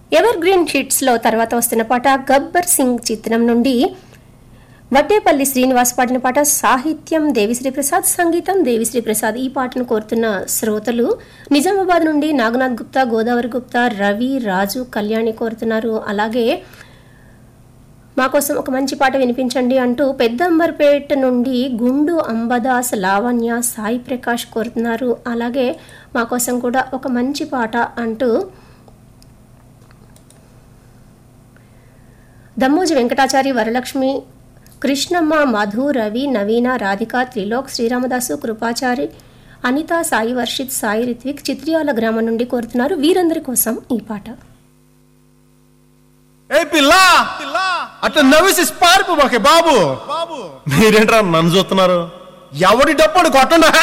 ever green hits లో తర్వాత వస్తున్న పాట గబ్బర్ సింగ్ చిత్రం నుండి వడ్డేపల్లి శ్రీనివాస్ పాడిన పాట సాహిత్యం దేవిశ్రీ ప్రసాద్ సంగీతం దేవిశ్రీ ప్రసాద్ ఈ పాటను కోరుతున్న శ్రోతలు నిజామాబాద్ నుండి నాగనాథ్ గుప్తా గోదావరి గుప్తా రవి రాజు కళ్యాణి కోరుతున్నారు అలాగే మా కోసం ఒక మంచి పాట వినిపించండి అంటూ పెద్దంబర్పేట నుండి గుండు అంబదాస్ లావణ్య సాయి ప్రకాష్ కోరుతున్నారు అలాగే మా కోసం కూడా ఒక మంచి పాట అంటూ దమ్మోజి వెంకటాచారి వరలక్ష్మి కృష్ణమ్మ మధు రవి నవీన రాధిక త్రిలోక్ శ్రీరామదాసు కృపాచారి అనిత సాయి వర్షిత్ సాయి రిత్విక్ చిత్రియాల గ్రామం నుండి కోరుతున్నారు వీరందరి కోసం ఈ పాట ఏ పిల్ల అట్లా నవ్వేసి పారిపోబాకే బాబు మీరేంట్రా నన్ను చూస్తున్నారు ఎవడి డప్పుడు కొట్టండా